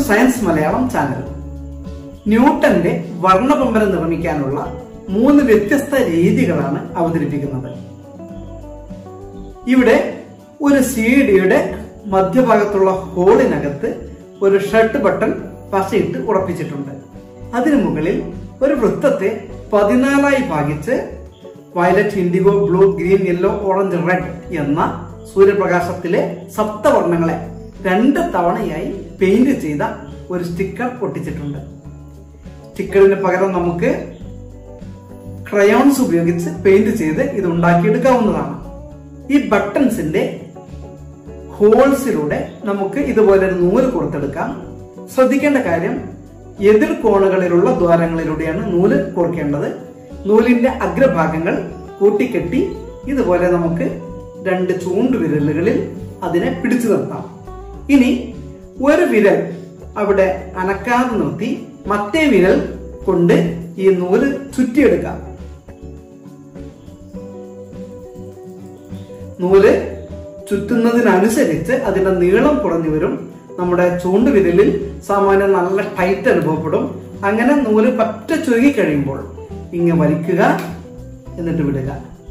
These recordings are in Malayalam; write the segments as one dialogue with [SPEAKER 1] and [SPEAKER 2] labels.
[SPEAKER 1] സയൻസ് മലയാളം ചാനൽ ന്യൂട്ടന്റെ വർണ്ണപമ്പര നിർമ്മിക്കാനുള്ള മൂന്ന് വ്യത്യസ്ത രീതികളാണ് അവതരിപ്പിക്കുന്നത് ഇവിടെ ഒരു സി ഡിയുടെ മധ്യഭാഗത്തുള്ള ഹോളിനകത്ത് ഒരു ഷർട്ട് ബട്ടൺ പശയിട്ട് ഉറപ്പിച്ചിട്ടുണ്ട് അതിനു മുകളിൽ ഒരു വൃത്തത്തെ പതിനാലായി ഭാഗിച്ച് violet indigo blue green yellow orange red എന്ന സൂര്യപ്രകാശത്തിലെ സപ്തവർണ്ണങ്ങളെ രണ്ട് തവണയായി പെയിന്റ് ചെയ്ത ഒരു സ്റ്റിക്കർ ഒട്ടിച്ചിട്ടുണ്ട് സ്റ്റിക്കറിന് പകരം നമുക്ക് ക്രയോൺസ് ഉപയോഗിച്ച് പെയിന്റ് ചെയ്ത് ഇത് ഉണ്ടാക്കിയെടുക്കാവുന്നതാണ് ഈ ബട്ടൺസിന്റെ ഹോൾസിലൂടെ നമുക്ക് ഇതുപോലെ ഒരു നൂല് കൊടുത്തെടുക്കാം ശ്രദ്ധിക്കേണ്ട കാര്യം എതിർ കോണുകളിലുള്ള ദ്വാരങ്ങളിലൂടെയാണ് നൂല് കോർക്കേണ്ടത് നൂലിന്റെ അഗ്രഭാഗങ്ങൾ കൂട്ടിക്കെട്ടി ഇതുപോലെ നമുക്ക് രണ്ട് ചൂണ്ടുവിരലുകളിൽ അതിനെ പിടിച്ചു നിർത്താം ഇനി ഒരു വിരൽ അവിടെ അനക്കാതെ നിർത്തി മറ്റേ വിരൽ കൊണ്ട് ഈ നൂല് ചുറ്റിയെടുക്കാം നൂല് ചുറ്റുന്നതിനനുസരിച്ച് അതിന്റെ നീളം കുറഞ്ഞു വരും നമ്മുടെ ചൂണ്ടുവിരലിൽ സാമാന്യം നല്ല ടൈറ്റ് അനുഭവപ്പെടും അങ്ങനെ നൂല് പറ്റ ചുരുങ്ങി കഴിയുമ്പോൾ ഇങ്ങ വലിക്കുക എന്നിട്ട് വിടുക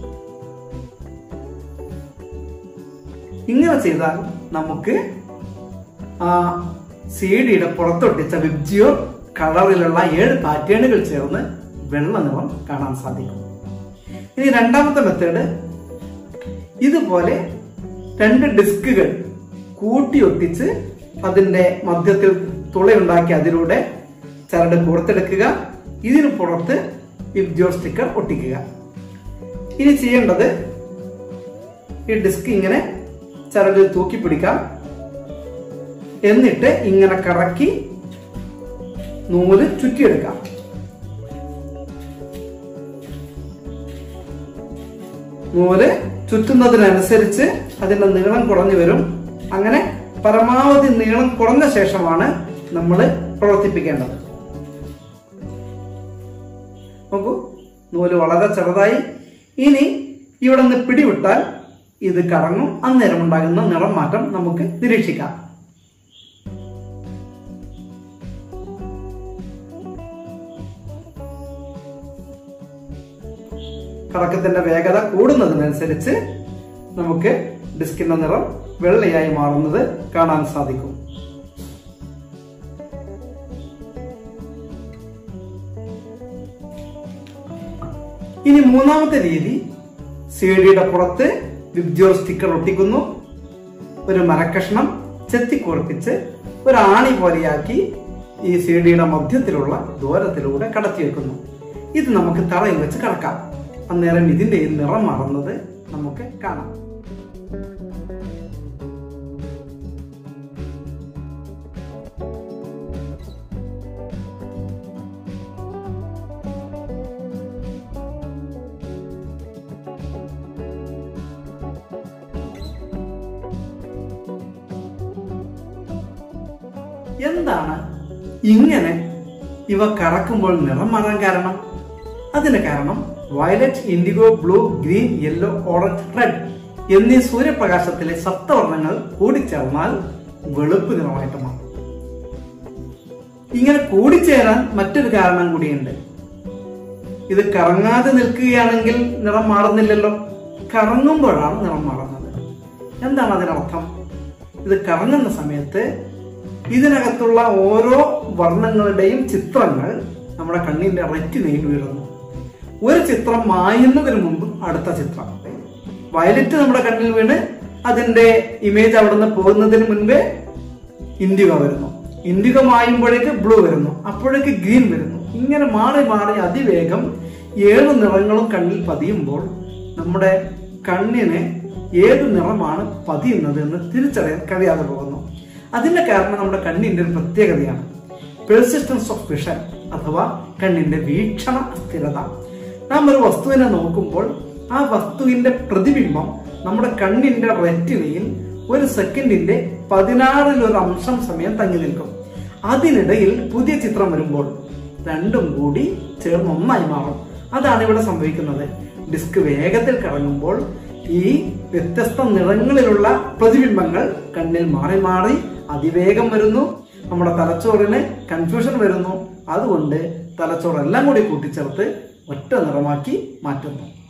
[SPEAKER 1] ഇങ്ങനെ ചെയ്താൽ നമുക്ക് ആ സി ഡിയുടെ പുറത്തൊട്ടിച്ച വിബ്ജിയോ കളറിലുള്ള ഏഴ് പാറ്റേണുകൾ ചേർന്ന് വെള്ള നിറം കാണാൻ സാധിക്കും ഇനി രണ്ടാമത്തെ മെത്തേഡ് ഇതുപോലെ രണ്ട് ഡിസ്കുകൾ കൂട്ടിയൊട്ടിച്ച് അതിന്റെ മധ്യത്തിൽ തുളയുണ്ടാക്കി അതിലൂടെ ചരട് പുറത്തെടുക്കുക ഇതിന് പുറത്ത് വിബ്ജിയോ സ്റ്റിക്കർ ഒട്ടിക്കുക ഇനി ചെയ്യേണ്ടത് ഈ ഡിസ്ക് ഇങ്ങനെ ചരടിൽ തൂക്കി പിടിക്കാം എന്നിട്ട് ഇങ്ങനെ കറക്കി നൂല് ചുറ്റിയെടുക്കാം നൂല് ചുറ്റുന്നതിനനുസരിച്ച് അതിന്റെ നീളം കുറഞ്ഞു വരും അങ്ങനെ പരമാവധി നീളം കുറഞ്ഞ ശേഷമാണ് നമ്മൾ പ്രവർത്തിപ്പിക്കേണ്ടത് നോക്കൂ നൂല് വളരെ ചെറുതായി ഇനി ഇവിടെ നിന്ന് പിടിവിട്ടാൽ ഇത് കറങ്ങും അന്നേരം ഉണ്ടാകുന്ന നിറം മാറ്റം നമുക്ക് നിരീക്ഷിക്കാം കറക്കത്തിന്റെ വേഗത കൂടുന്നതിനനുസരിച്ച് നമുക്ക് ഡിസ്കിന്റെ നിറം വെള്ളയായി മാറുന്നത് കാണാൻ സാധിക്കും ഇനി മൂന്നാമത്തെ രീതി സി ഡിയുടെ പുറത്ത് വിബ്ജിയോ സ്റ്റിക്കർ ഒട്ടിക്കുന്നു ഒരു മരക്കഷ്ണം ചെത്തിക്കുറപ്പിച്ച് ഒരു ആണി പോലെയാക്കി ഈ സി ഡിയുടെ മധ്യത്തിലുള്ള ദൂരത്തിലൂടെ കടത്തി വെക്കുന്നു ഇത് നമുക്ക് തറയിൽ വെച്ച് കടക്കാം അന്നേരം ഇതിന്റെ നിറം മാറുന്നത് നമുക്ക് കാണാം എന്താണ് ഇങ്ങനെ ഇവ കറക്കുമ്പോൾ നിറം മാറാൻ കാരണം അതിന് കാരണം violet indigo blue green yellow orange red എന്നീ സൂര്യപ്രകാശത്തിലെ സപ്തവർണ്ണങ്ങൾ കൂടിച്ചേർന്നാൽ വെളുപ്പ് നിറമായിട്ട് മാറും ഇങ്ങനെ കൂടിച്ചേരാൻ മറ്റൊരു കാരണം കൂടിയുണ്ട് ഇത് കറങ്ങാതെ നിൽക്കുകയാണെങ്കിൽ നിറം മാറുന്നില്ലല്ലോ കറങ്ങുമ്പോഴാണ് നിറം മാറുന്നത് എന്താണ് അതിനർത്ഥം ഇത് കറങ്ങുന്ന സമയത്ത് ഇതിനകത്തുള്ള ഓരോ വർണ്ണങ്ങളുടെയും ചിത്രങ്ങൾ നമ്മുടെ കണ്ണിന്റെ റെറ്റിനയിൽ വീഴുന്നു ഒരു ചിത്രം മായുന്നതിന് മുമ്പ് അടുത്ത ചിത്രം വയലറ്റ് നമ്മുടെ കണ്ണിൽ വീണ് അതിന്റെ ഇമേജ് അവിടുന്ന് പോകുന്നതിന് മുൻപേ ഇൻഡിഗോ വരുന്നു ഇൻഡിഗോ മായുമ്പോഴേക്ക് ബ്ലൂ വരുന്നു അപ്പോഴേക്ക് ഗ്രീൻ വരുന്നു ഇങ്ങനെ മാറി മാറി അതിവേഗം ഏഴ് നിറങ്ങളും കണ്ണിൽ പതിയുമ്പോൾ നമ്മുടെ കണ്ണിന് ഏത് നിറമാണ് പതിയുന്നത് എന്ന് തിരിച്ചറിയാൻ കഴിയാതെ പോകുന്നു അതിന്റെ കാരണം നമ്മുടെ കണ്ണിന്റെ ഒരു പ്രത്യേകതയാണ് പെർസിസ്റ്റൻസ് ഓഫ് വിഷൻ അഥവാ കണ്ണിന്റെ വീക്ഷണ സ്ഥിരത നാം ഒരു വസ്തുവിനെ നോക്കുമ്പോൾ ആ വസ്തുവിന്റെ പ്രതിബിംബം നമ്മുടെ കണ്ണിന്റെ റെറ്റിനയിൽ ഒരു സെക്കൻഡിന്റെ പതിനാറിൽ ഒരു അംശം സമയം തങ്ങി നിൽക്കും അതിനിടയിൽ പുതിയ ചിത്രം വരുമ്പോൾ രണ്ടും കൂടി ചേർന്ന് ഒന്നായി മാറും അതാണ് ഇവിടെ സംഭവിക്കുന്നത് ഡിസ്ക് വേഗത്തിൽ കറങ്ങുമ്പോൾ ഈ വ്യത്യസ്ത നിറങ്ങളിലുള്ള പ്രതിബിംബങ്ങൾ കണ്ണിൽ മാറി മാറി അതിവേഗം വരുന്നു നമ്മുടെ തലച്ചോറിന് കൺഫ്യൂഷൻ വരുന്നു അതുകൊണ്ട് തലച്ചോറെല്ലാം കൂടി കൂട്ടിച്ചേർത്ത് ഒറ്റ നിറമാക്കി മാറ്റുന്നു